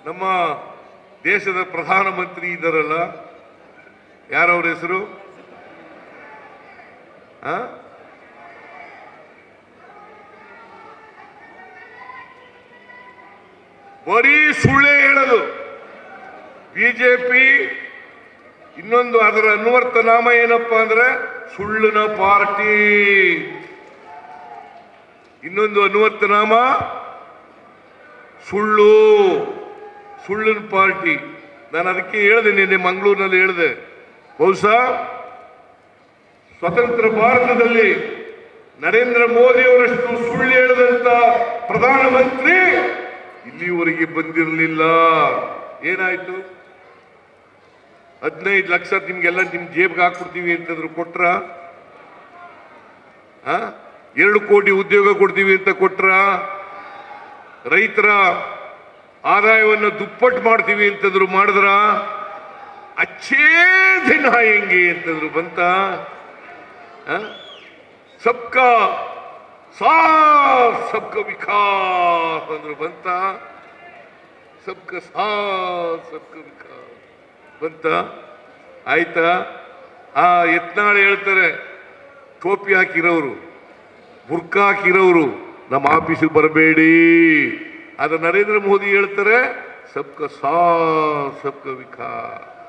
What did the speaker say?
ನಮ್ಮ ದೇಶದ ಪ್ರಧಾನಮಂತ್ರಿ ಇದ್ದಾರಲ್ಲ ಯಾರವ್ರ ಹೆಸರು ಆ? ಬರೀ ಸುಳ್ಳೇ ಹೇಳೋದು ಬಿಜೆಪಿ ಇನ್ನೊಂದು ಅದರ ಅನ್ವರ್ಥ ನಾಮ ಏನಪ್ಪಾ ಅಂದ್ರೆ ಸುಳ್ಳಿನ ಪಾರ್ಟಿ ಇನ್ನೊಂದು ಅನ್ವರ್ಥ ನಾಮ ಸುಳ್ಳು ಸುಳ್ಳಿನ ಪಾರ್ಟಿ ನಾನು ಅದಕ್ಕೆ ಹೇಳಿದೆ ನಿನ್ನೆ ಮಂಗಳೂರಿನಲ್ಲಿ ಹೇಳಿದೆ ಬಹುಶಃ ಸ್ವತಂತ್ರ ಭಾರತದಲ್ಲಿ ನರೇಂದ್ರ ಮೋದಿ ಅವರಷ್ಟು ಸುಳ್ಳು ಹೇಳದಂತ ಪ್ರಧಾನಮಂತ್ರಿ ಇಲ್ಲಿವರೆಗೆ ಬಂದಿರಲಿಲ್ಲ ಏನಾಯ್ತು ಹದಿನೈದು ಲಕ್ಷ ನಿಮ್ಗೆಲ್ಲ ನಿಮ್ ಜೇಬ್ಗೆ ಹಾಕ್ಬಿಡ್ತೀವಿ ಅಂತಂದ್ರು ಕೊಟ್ರ ಆ? ಎರಡು ಕೋಟಿ ಉದ್ಯೋಗ ಕೊಡ್ತೀವಿ ಅಂತ ಕೊಟ್ರ ರೈತರ ಆದಾಯವನ್ನು ದುಪ್ಪಟ್ಟು ಮಾಡ್ತೀವಿ ಅಂತಂದ್ರು ಮಾಡಿದ್ರ ಅಚ್ಚೇ ದಿನ ಹೆಂಗೆ ಅಂತಂದ್ರು ಬಂತ ಆ? ಸಬ್ಕಾ ಸಾಥ್ ಸಬ್ಕಾ ವಿಕಾಸ್ ಅಂದ್ರು ಬಂತ ಸಬ್ಕ ಸಾಥ್ ಸಬ್ಕ ವಿಕಾಸ್ ಬಂತ ಆಯ್ತಾ ಆ ಯತ್ನಾಳ್ ಹೇಳ್ತಾರೆ ಟೋಪಿ ಹಾಕಿರೋರು ಬುರ್ಕ ಹಾಕಿರೋರು ನಮ್ಮ ಆಫೀಸಿಗೆ ಬರಬೇಡಿ ಆದ್ರೆ ನರೇಂದ್ರ ಮೋದಿ ಹೇಳ್ತಾರೆ ಸಬ್ಕ ಸಾಥ್ ಸಬ್ಕ ವಿಕಾಸ್